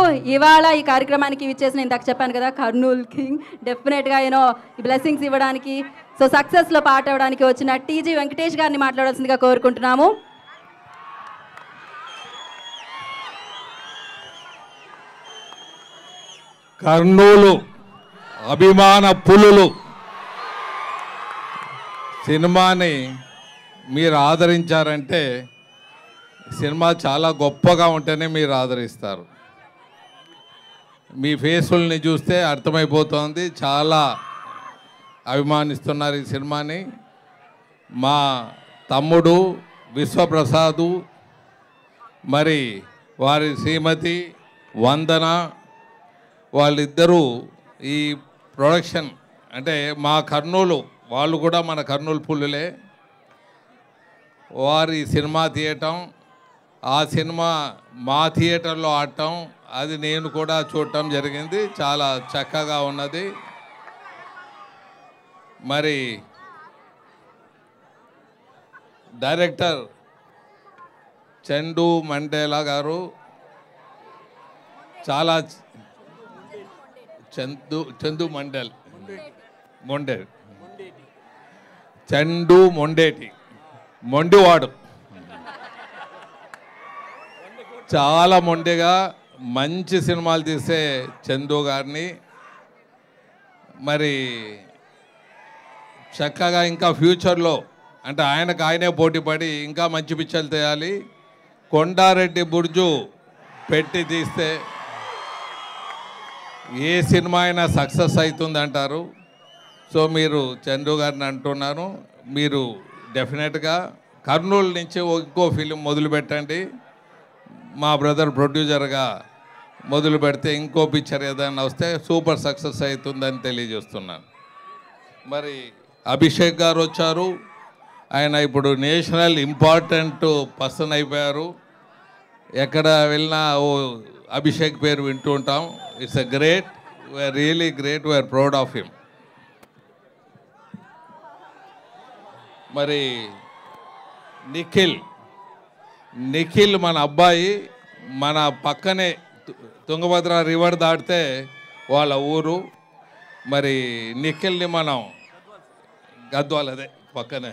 ఇవాళ ఈ కార్యక్రమానికి ఇచ్చేసిన ఇందాక చెప్పాను కదా కర్నూల్ కింగ్ డెఫినెట్గా యూనో బ్లెస్సింగ్స్ ఇవ్వడానికి సో సక్సెస్లో పార్ట్ అవ్వడానికి వచ్చిన టీజీ వెంకటేష్ గారిని మాట్లాడాల్సిందిగా కోరుకుంటున్నాము కర్నూలు అభిమాన పులులు సినిమాని మీరు ఆదరించారంటే సినిమా చాలా గొప్పగా ఉంటేనే మీరు ఆదరిస్తారు మీ ఫేసుల్ని చూస్తే అర్థమైపోతుంది చాలా అభిమానిస్తున్నారు ఈ సినిమాని మా తమ్ముడు విశ్వప్రసాదు మరి వారి శ్రీమతి వందన వాళ్ళిద్దరూ ఈ ప్రొడక్షన్ అంటే మా కర్నూలు వాళ్ళు కూడా మన కర్నూలు పుల్లులే వారి సినిమా తీయటం ఆ సినిమా మా థియేటర్లో ఆడటం అది నేను కూడా చూడటం జరిగింది చాలా చక్కగా ఉన్నది మరి డైరెక్టర్ చందు మండేలా గారు చాలా చందు చందు మండల్ మొండే చండు మొండేటి మొండివాడు చాలా మొండిగా మంచి సినిమాలు తీసే చందు గారిని మరి చక్కగా ఇంకా ఫ్యూచర్లో అంటే ఆయనకు ఆయనే పోటీపడి ఇంకా మంచి పిక్చర్లు తీయాలి కొండారెడ్డి బుర్జు పెట్టి తీస్తే ఏ సినిమా అయినా సక్సెస్ అవుతుంది అంటారు సో మీరు చందు గారిని అంటున్నాను మీరు డెఫినెట్గా కర్నూలు నుంచి ఓ- ఇంకో ఫిలిం మొదలు పెట్టండి మా బ్రదర్ ప్రొడ్యూసర్గా మొదలు పెడితే ఇంకో పిక్చర్ ఏదైనా వస్తే సూపర్ సక్సెస్ అవుతుందని తెలియజేస్తున్నాను మరి అభిషేక్ గారు వచ్చారు ఆయన ఇప్పుడు నేషనల్ ఇంపార్టెంట్ పర్సన్ అయిపోయారు ఎక్కడ వెళ్ళినా ఓ అభిషేక్ పేరు వింటూ ఉంటాం it's a great we are really great we are proud of him మరి నిఖిల్ నిఖిల్ మన అబ్బాయి మన పక్కనే తు- తుంగభద్ర రివర్ దాటితే వాళ్ళ ఊరు మరి నిఖిల్ని మనం గద్వాల్ అదే పక్కనే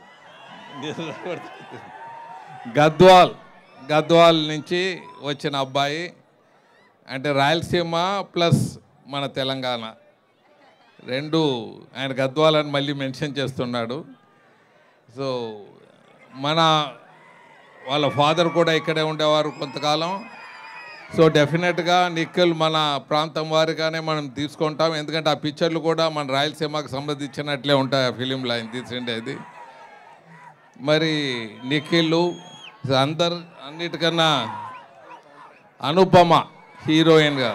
గద్వాల్ గద్వాల్ నుంచి వచ్చిన అబ్బాయి అంటే రాయలసీమ ప్లస్ మన తెలంగాణ రెండు ఆయన గద్వాల్ అని మళ్ళీ మెన్షన్ చేస్తున్నాడు సో మన వాళ్ళ ఫాదర్ కూడా ఇక్కడే ఉండేవారు కొంతకాలం సో డెఫినెట్గా నిఖిల్ మన ప్రాంతం వారిగానే మనం తీసుకుంటాం ఎందుకంటే ఆ పిక్చర్లు కూడా మన రాయలసీమకు సంబంధించినట్లే ఉంటాయి ఆ ఫిలింలో ఆయన తీసిండేది మరి నిఖిల్ అందరు అన్నిటికన్నా అనుపమ హీరోయిన్గా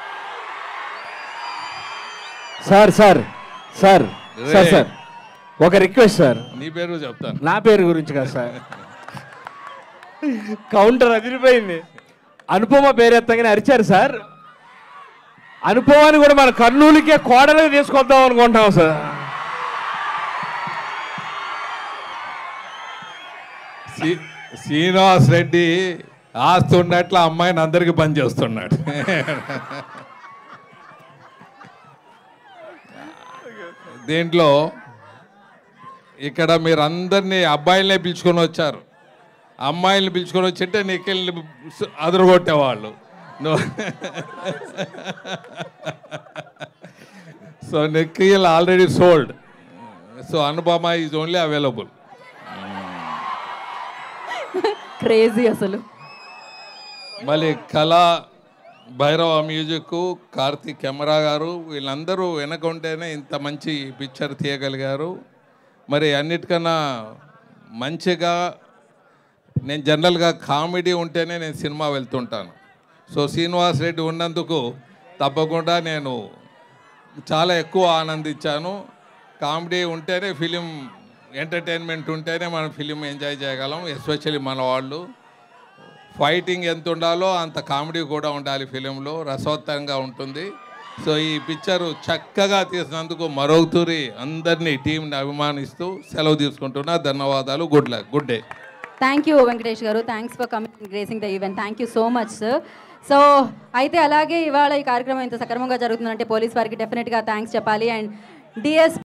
sir sir sir sir sir ఒక రిక్వెస్ట్ సార్ నీ పేరు చెప్తాను నా పేరు గురించి కాదు సార్ కౌంటర్ అదిరిపోయింది అనుపమ పేరు ఎత్తగానే అరిచారు సార్ అనుపమాన్ని కూడా మన కర్నూలుకే కోడలుగా తీసుకొద్దాం అనుకుంటాం సార్ శ్రీ- శ్రీనివాస్ రెడ్డి ఆస్తి ఉన్నట్లు ఆ అమ్మాయిని అందరికీ పని చేస్తున్నాడు దీంట్లో ఇక్కడ మీరు అందరినీ అబ్బాయిలనే పిలుచుకొని వచ్చారు అమ్మాయిల్ని పిలుచుకొని వచ్చింటే నిఖిల్ని అదరగొట్టేవాళ్ళు నువ్వు so Nikhil already sold so Anupama is only available crazy అసలు మళ్ళీ కళ భైరవ మ్యూజిక్ కార్తీక్ కెమెరా గారు వీళ్ళందరూ వెనక ఉంటేనే ఇంత మంచి పిక్చర్ తీయగలిగారు మరి అన్నిటికన్నా మంచిగా నేను జనరల్గా కామెడీ ఉంటేనే నేను సినిమా వెళ్తుంటాను సో శ్రీనివాస్ రెడ్డి ఉన్నందుకు తప్పకుండా నేను చాలా ఎక్కువ ఆనందించాను కామెడీ ఉంటేనే ఫిలిం ఎంటర్టైన్మెంట్ ఉంటేనే మనం ఫిలిం ఎంజాయ్ చేయగలం ఎస్పెషల్లీ మన వాళ్ళు ఫైటింగ్ ఎంత ఉండాలో అంత కామెడీ కూడా ఉండాలి ఫిలింలో రసవత్తంగా ఉంటుంది సో ఈ పిక్చరు చక్కగా తీసినందుకు మరొకతూరి అందరినీ టీంని అభిమానిస్తూ సెలవు తీసుకుంటున్నా ధన్యవాదాలు good luck good day thank you Venkatesh garu thanks for coming gracing the event thank you so much sir so అయితే అలాగే ఇవాళ ఈ కార్యక్రమం ఇంత సక్రమంగా జరుగుతుందంటే పోలీస్ వారికి డెఫినెట్గా థ్యాంక్స్ చెప్పాలి అండ్ డిఎస్